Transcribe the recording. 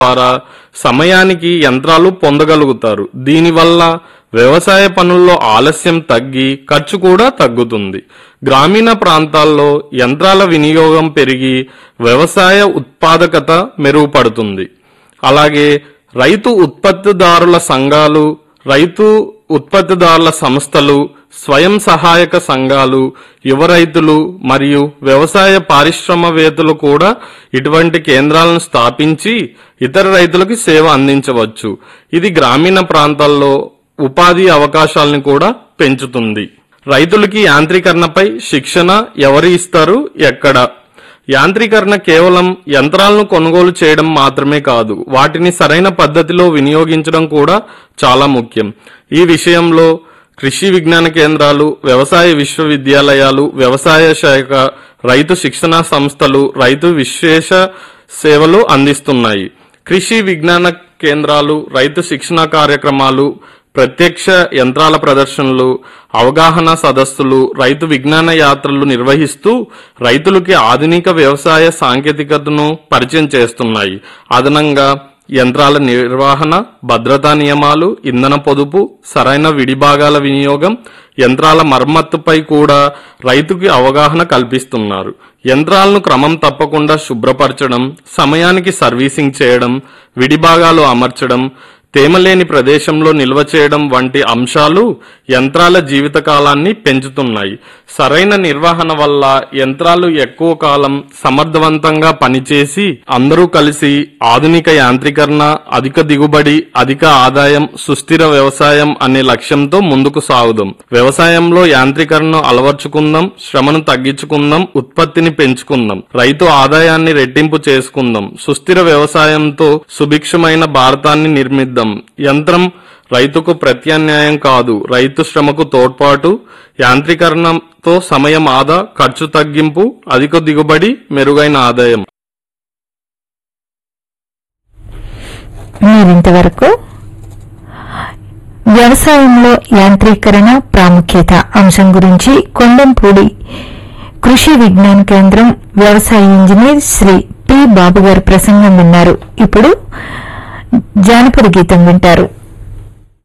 ద్వారా సమయానికి యంత్రాలు పొందగలుగుతారు దీనివల్ల వ్యవసాయ పనుల్లో ఆలస్యం తగ్గి ఖర్చు కూడా తగ్గుతుంది గ్రామీణ ప్రాంతాల్లో యంత్రాల వినియోగం పెరిగి వ్యవసాయ ఉత్పాదకత మెరుగుపడుతుంది అలాగే రైతు ఉత్పత్తిదారుల సంఘాలు రైతు ఉత్పత్తిదారుల సంస్థలు స్వయం సహాయక సంఘాలు యువ రైతులు మరియు వ్యవసాయ పారిశ్రమవేత్తలు కూడా ఇటువంటి కేంద్రాలను స్థాపించి ఇతర రైతులకు సేవ అందించవచ్చు ఇది గ్రామీణ ప్రాంతాల్లో ఉపాధి అవకాశాలను కూడా పెంచుతుంది రైతులకి యాంత్రీకరణపై శిక్షణ ఎవరు ఇస్తారు ఎక్కడ యాంత్రీకరణ కేవలం యంత్రాలను కొనుగోలు చేయడం మాత్రమే కాదు వాటిని సరైన పద్ధతిలో వినియోగించడం కూడా చాలా ముఖ్యం ఈ విషయంలో కృషి విజ్ఞాన కేంద్రాలు వ్యవసాయ విశ్వవిద్యాలయాలు వ్యవసాయ శాఖ రైతు శిక్షణా సంస్థలు రైతు విశేష సేవలు అందిస్తున్నాయి కృషి విజ్ఞాన కేంద్రాలు రైతు శిక్షణా కార్యక్రమాలు ప్రత్యక్ష యంత్రాల ప్రదర్శనలు అవగాహన సదస్సులు రైతు విజ్ఞాన యాత్రలు నిర్వహిస్తూ రైతులకి ఆధునిక వ్యవసాయ సాంకేతికతను పరిచయం చేస్తున్నాయి అదనంగా యంత్రాల నిర్వహణ భద్రతా నియమాలు ఇంధన పొదుపు సరైన విడిభాగాల వినియోగం యంత్రాల మరమ్మతుపై కూడా రైతుకి అవగాహన కల్పిస్తున్నారు యంత్రాలను క్రమం తప్పకుండా శుభ్రపరచడం సమయానికి సర్వీసింగ్ చేయడం విడిభాగాలు అమర్చడం తేమలేని ప్రదేశంలో నిల్వ చేయడం వంటి అంశాలు యంత్రాల జీవితకాలాన్ని పెంచుతున్నాయి సరైన నిర్వహణ వల్ల యంత్రాలు ఎక్కువ కాలం సమర్థవంతంగా పనిచేసి అందరూ కలిసి ఆధునిక యాంత్రీకరణ అధిక దిగుబడి అధిక ఆదాయం సుస్థిర వ్యవసాయం అనే లక్ష్యంతో ముందుకు సాగుదాం వ్యవసాయంలో యాంత్రీకరణను అలవర్చుకుందాం శ్రమను తగ్గించుకుందాం ఉత్పత్తిని పెంచుకుందాం రైతు ఆదాయాన్ని రెట్టింపు చేసుకుందాం సుస్థిర వ్యవసాయంతో సుభిక్షమైన భారతాన్ని నిర్మిద్దాం యంత్రం రైతుకు ప్రత్యామ్నాయం కాదు రైతు శ్రమకు తోడ్పాటు యాంత్రీకరణతో సమయం ఆదా ఖర్చు తగ్గింపు అధిక దిగుబడి మెరుగైన ఆదాయం మీరింతవరకు వ్యవసాయంలో యాంత్రీకరణ ప్రాముఖ్యత అంశం గురించి కొండంపూడి కృషి విజ్ఞాన కేంద్రం వ్యవసాయ ఇంజనీర్ శ్రీ పి బాబు గారి ప్రసంగం విన్నారు ఇప్పుడు జానపద గీతం వింటారు